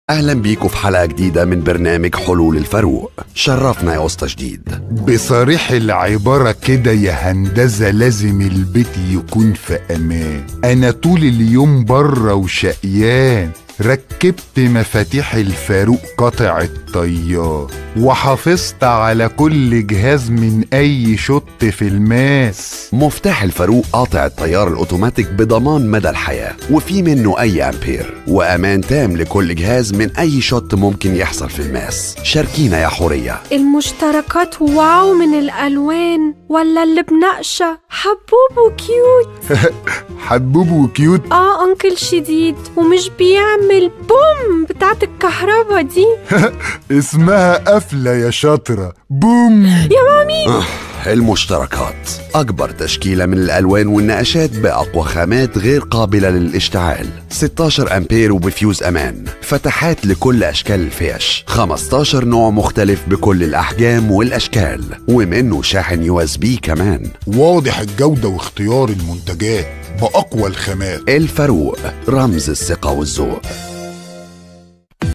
اهلا بيكم في حلقه جديده من برنامج حلول الفاروق شرفنا يا اسطى جديد بصريح العبارة كده يا هندسة لازم البيت يكون في أمان أنا طول اليوم بره وشقيان ركبت مفاتيح الفاروق قطع الطيار وحافظت على كل جهاز من أي شط في الماس مفتاح الفاروق قاطع التيار الاوتوماتيك بضمان مدى الحياه وفي منه اي امبير وامان تام لكل جهاز من اي شوت ممكن يحصل في الماس شاركينا يا حوريه المشتركات واو من الألوان ولا اللي بنقشة حبوب وكيوت حبوب وكيوت اه أنكل شديد ومش بيعمل بوم بتاعت الكهربا دي اسمها قفلة يا شاطرة بوم المشتركات أكبر تشكيلة من الألوان والنقشات بأقوى خامات غير قابلة للاشتعال 16 أمبير وبفيوز أمان فتحات لكل أشكال الفيش 15 نوع مختلف بكل الأحجام والأشكال ومنه شاحن يو اس بي كمان واضح الجودة واختيار المنتجات بأقوى الخامات الفاروق رمز الثقة والذوق